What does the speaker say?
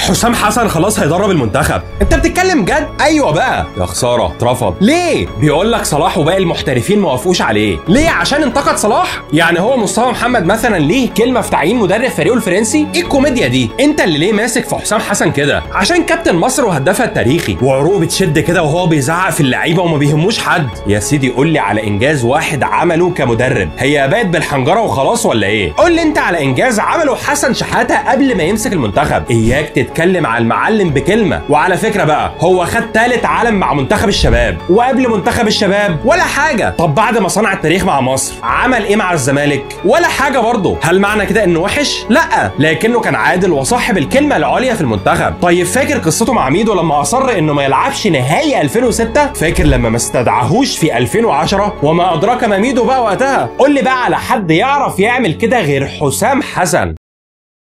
حسام حسن خلاص هيدرب المنتخب انت بتتكلم جد ايوه بقى يا خساره اترفض ليه بيقول لك صلاح وباقي المحترفين ما وافقوش عليه ليه عشان انتقد صلاح يعني هو مصطفى محمد مثلا ليه كلمه في تعيين مدرب فريقه الفرنسي ايه الكوميديا دي انت اللي ليه ماسك في حسام حسن كده عشان كابتن مصر وهدافها التاريخي وعروقه بتشد كده وهو بيزعق في اللعيبه وما بيهموش حد يا سيدي قول لي على انجاز واحد عمله كمدرب هي بقت بالحنجره وخلاص ولا ايه قول لي انت على انجاز عمله حسن شحاته قبل ما يمسك المنتخب اياك تتكلم على المعلم بكلمه وعلى فكره بقى هو خد ثالث عالم مع منتخب الشباب وقبل منتخب الشباب ولا حاجه طب بعد ما صنع التاريخ مع مصر عمل ايه مع الزمالك ولا حاجه برضه هل معنى كده انه وحش لا لكنه كان عادل وصاحب الكلمه العليا في المنتخب طيب فاكر قصته مع ميدو لما اصر انه ما يلعبش نهائي 2006 فاكر لما ما استدعاهوش في 2010 وما ادراك ما ميدو بقى وقتها قول لي بقى على حد يعرف يعمل كده غير حسام حسن